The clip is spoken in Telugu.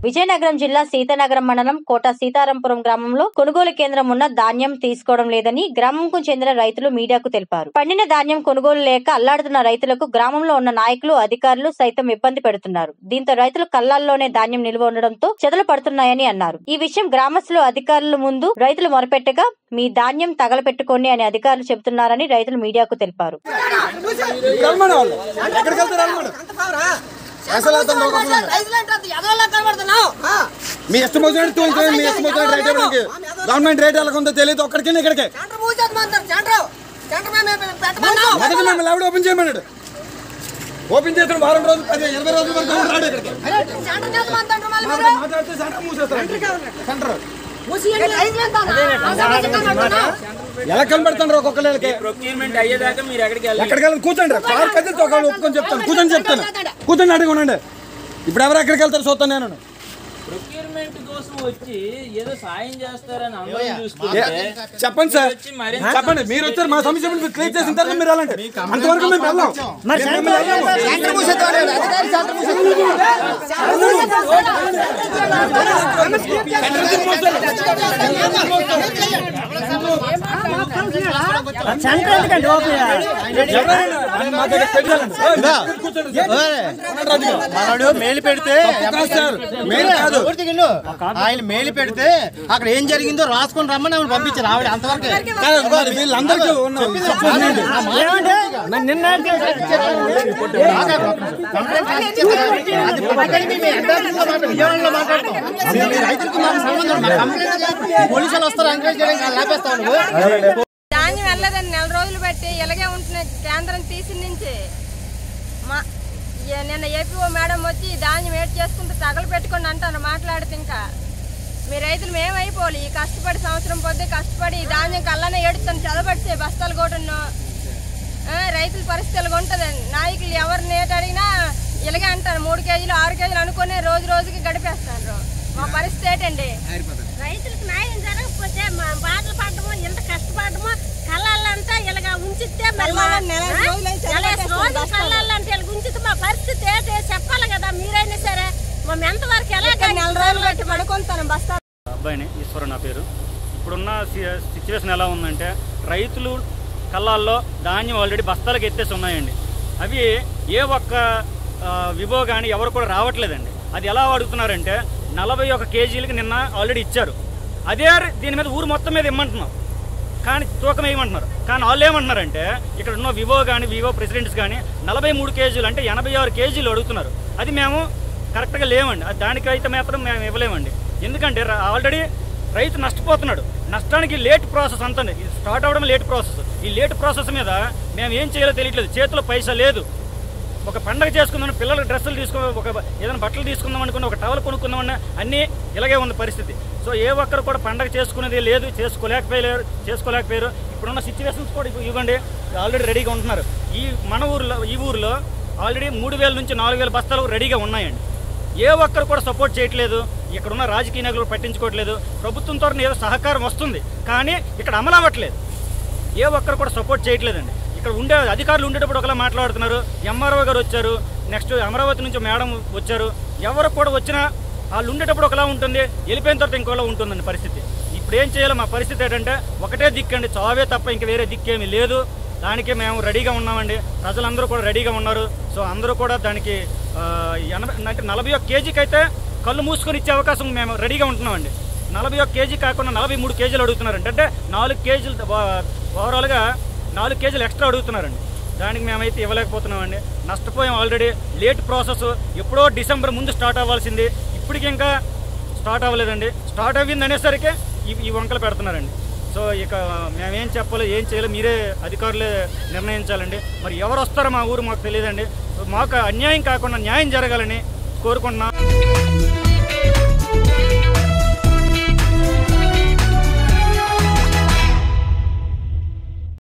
విజయనగరం జిల్లా సీతానగరం మండలం కోట సీతారాంపురం గ్రామంలో కొనుగోలు కేంద్రం ఉన్న ధాన్యం తీసుకోవడం లేదని గ్రామంకు చెందిన రైతులు మీడియాకు తెలిపారు పండిన ధాన్యం కొనుగోలు లేక అల్లాడుతున్న రైతులకు గ్రామంలో ఉన్న నాయకులు అధికారులు సైతం ఇబ్బంది పెడుతున్నారు దీంతో రైతులు కళ్ళాల్లోనే ధాన్యం నిల్వ ఉండడంతో చెదలు పడుతున్నాయని అన్నారు ఈ విషయం గ్రామస్తులు అధికారుల ముందు రైతులు మొరపెట్టగా మీ ధాన్యం తగలపెట్టుకోండి అని అధికారులు చెబుతున్నారని రైతులు మీడియాకు తెలిపారు రమ్మని వాళ్ళు ఎక్కడికి వెళ్తారు రమ్మని అసలు అతను ఒక అసలు మీ ఇష్టం వచ్చినట్టు తోలుతుంది మీ ఇష్టం వచ్చినట్టు రేట్ ఇవ్వడానికి గవర్నమెంట్ రేట్ ఎలా ఉందో తెలియదు ఒక్కడికి ఇక్కడికి మొదటి మేము లెవెల్ ఓపెన్ చేయమన్నాడు ఓపెన్ చేసిన వారం రోజులు పది ఇరవై రోజుల వరకు రాడు ఇక్కడికి మాట్లాడితే సెంటర్ మూసేస్తారు సెంటర్ ఎలా కనబడుతుండ్రు ఒక్కొక్కరికి ప్రొక్యూర్మెంట్ అయ్యేదాకా మీరు ఎక్కడికి వెళ్ళాలి ఎక్కడికి వెళ్ళి కూర్చోండి కారు కదిలితే ఒకళ్ళు ఒప్పుకొని చెప్తాను కూర్చొని చెప్తాను కూర్చొని అడిగి ఉండండి ఇప్పుడు ఎవరు ఎక్కడికి వెళ్తారు చూస్తాను నేను ప్రొక్యూర్మెంట్ కోసం వచ్చి ఏదో సాయం చేస్తారని అందరం ఏ, చూస్తుంటే చెప్పండి సార్ వచ్చి మరి చెప్పండి మీరు వచ్చారు మా సమస్య మీరు క్లియర్ చేసిన తర్వాత మీరు వెళ్ళండి అంతవరకు మేము వెళ్ళాం మేము వెళ్ళాము. ఎవరైనా మా దగ్గర పెట్టాలండి. మనడు మేలు పెడితే కాదు సార్ మేము కాదు పూర్తిగా విను. ఆయన మేలు పెడితే అక్కడ ఏం జరిగిందో రాసుకొని రమ్మని ఆవిడ పంపించారు ఆవిడ అంతవరకు కాదు, మరి వీళ్ళందరికీ ఉన్న support ఏంటి? పోలీసులు వస్తారు ఎంకరేజ్ చేయడానికి లేపేస్తావు నువ్వు ధాన్యం వెళ్ళదని నెల రోజులు బట్టి ఇలాగే ఉంటున్న కేంద్రం తీసి నుంచి మా ఏ- నిన్న ఏపీఓ మేడం వచ్చి ఈ ధాన్యం ఏడ్ చేసుకుంటూ తగలు పెట్టుకోండి అంటాను మాట్లాడితే ఇంకా మీ రైతులు మేమైపోవాలి ఈ కష్టపడి సంవత్సరం పొద్దు కష్టపడి ఈ ధాన్యం కళ్ళనే ఏడుస్తాను చదవబడితే బస్తాలు కొట్టును రైతుల పరిస్థితి ఇలాగ ఉంటుంది నాయకులు ఎవరిని ఏటి అడిగినా ఇలాగే అంటారు మూడు కేజీలు ఆరు కేజీలు అనుకునే రోజు రోజుకి గడిపేస్తారు మా పరిస్థితి ఏంటండి రైతులకు న్యాయం జరగకపోతే మా బాధలు పడడము ఇంత కష్టపడము కళ్ళాలంతా ఇలాగ ఉంచితే మరి మా- కళ్ళాలని నెల ఆ? రోజులు అయితే నెల చదివేస్తారు రోజులు బస్తాలు. కళ్ళాలంటే ఇలాగ ఉంచితే మా పరిస్థితి ఏంటి చెప్పాలి కదా మీరైనా సరే మేము ఎంతవరకు ఎలా ఇక్కడ నెల రోజులు బట్టి పడుకుంటాను బస్తా అబ్బాయిని ఈశ్వర నా పేరు ఇప్పుడున్న సి- సిచ్యువేషన్ ఎలా ఉందంటే రైతులు కళ్ళాల్లో ధాన్యం ఆల్రెడీ బస్తాలకు ఎత్తేసి ఉన్నాయండి అవి ఏ ఒక్క ఆ, వివో కానీ ఎవరు కూడా రావట్లేదండి అది ఎలా అడుగుతున్నారంటే నలభై ఒక కేజీలకి నిన్న ఆల్రెడీ ఇచ్చారు అదే దీని మీద ఊరు మొత్తం మీద ఇమ్మంటున్నాం కానీ తూకం వేయమంటున్నారు కానీ వాళ్ళు ఏమంటున్నారంటే ఇక్కడ ఉన్న వివో కానీ వివో ప్రెసిడెంట్స్ కానీ నలభై మూడు కేజీలు అంటే ఎనభై ఆరు కేజీలు అడుగుతున్నారు అది మేము కరెక్ట్గా లేవండి అది దానికైతే మాత్రం మేము ఇవ్వలేమండి ఎందుకంటే ర- ఆల్రెడీ రైతు నష్టపోతున్నాడు నష్టానికి లేట్ ప్రాసెస్ అంతా స్టార్ట్ అవ్వడం లేట్ ప్రాసెస్ ఈ లేట్ ప్రాసెస్ మీద మేము ఏం చేయాలో తెలియట్లేదు చేతిలో పైసా లేదు ఒక పండగ చేసుకుందాం పిల్లలకు డ్రెస్సులు తీసుకో ఒక ఏదైనా బట్టలు తీసుకుందాం అనుకున్న ఒక టవల్ కొనుక్కుందామన్న అన్నీ ఇలాగే ఉంది పరిస్థితి సో ఏ ఒక్కరు కూడా పండగ చేసుకునేది లేదు చేసుకోలేకపోయారు చేసుకోలేకపోయారు ఇప్పుడున్న సిచ్యువేషన్స్ కూడా ఇప్పుడు ఇవ్వండి ఆల్రెడీ రెడీగా ఉంటున్నారు ఈ మన ఊర్లో ఈ ఊర్లో ఆల్రెడీ మూడు వేల నుంచి నాలుగు వేల బస్తాలు రెడీగా ఉన్నాయండి ఏ ఒక్కరు కూడా సపోర్ట్ చేయట్లేదు ఇక్కడ ఉన్న రాజకీయ నాయకులు పట్టించుకోవట్లేదు ప్రభుత్వంతో ఏదో సహకారం వస్తుంది కానీ ఇక్కడ అమలు అవ్వట్లేదు ఏ ఒక్కరు కూడా సపోర్ట్ చేయట్లేదండి ఇక్కడ ఉండే అధికారులు ఉండేటప్పుడు ఒకలా మాట్లాడుతున్నారు ఎంఆర్ఓ గారు వచ్చారు నెక్స్ట్ అమరావతి నుంచి మేడం వచ్చారు ఎవరు కూడా వచ్చినా వాళ్ళు ఉండేటప్పుడు ఒకలా ఉంటుంది వెళ్ళిపోయిన తర్వాత ఇంకోలా ఉంటుందండి పరిస్థితి ఇప్పుడు ఏం చేయాలో మా పరిస్థితి ఏంటంటే ఒకటే దిక్కండి చావే తప్ప ఇంక వేరే దిక్కేమీ లేదు దానికి మేము రెడీగా ఉన్నామండి ప్రజలందరూ కూడా రెడీగా ఉన్నారు సో అందరూ కూడా దానికి ఆ, ఎనభై అంటే నలభై ఒక్క కేజీకి అయితే కళ్ళు మూసుకొని ఇచ్చే అవకాశం మేము రెడీగా ఉంటున్నామండి నలభై ఒక్క కేజీ కాకుండా నలభై మూడు కేజీలు అడుగుతున్నారండి అంటే నాలుగు కేజీలు ఓ- ఓవరాల్గా నాలుగు కేజీలు ఎక్స్ట్రా అడుగుతున్నారండి దానికి మేమైతే ఇవ్వలేకపోతున్నామండి నష్టపోయాం ఆల్రెడీ లేట్ ప్రాసెస్ ఎప్పుడో డిసెంబర్ ముందు స్టార్ట్ అవ్వాల్సింది ఇప్పటికి ఇంకా స్టార్ట్ అవ్వలేదండి స్టార్ట్ అవ్వింది అనేసరికి ఈ ఈ వంకలు పెడుతున్నారండి సో ఇక మేమేం చెప్పాలో ఏం చేయాలో మీరే అధికారులే నిర్ణయించాలండి మరి ఎవరు వస్తారో మా ఊరు మాకు తెలియదండి సో మాకు అన్యాయం కాకుండా న్యాయం జరగాలని కోరుకుంటున్నాం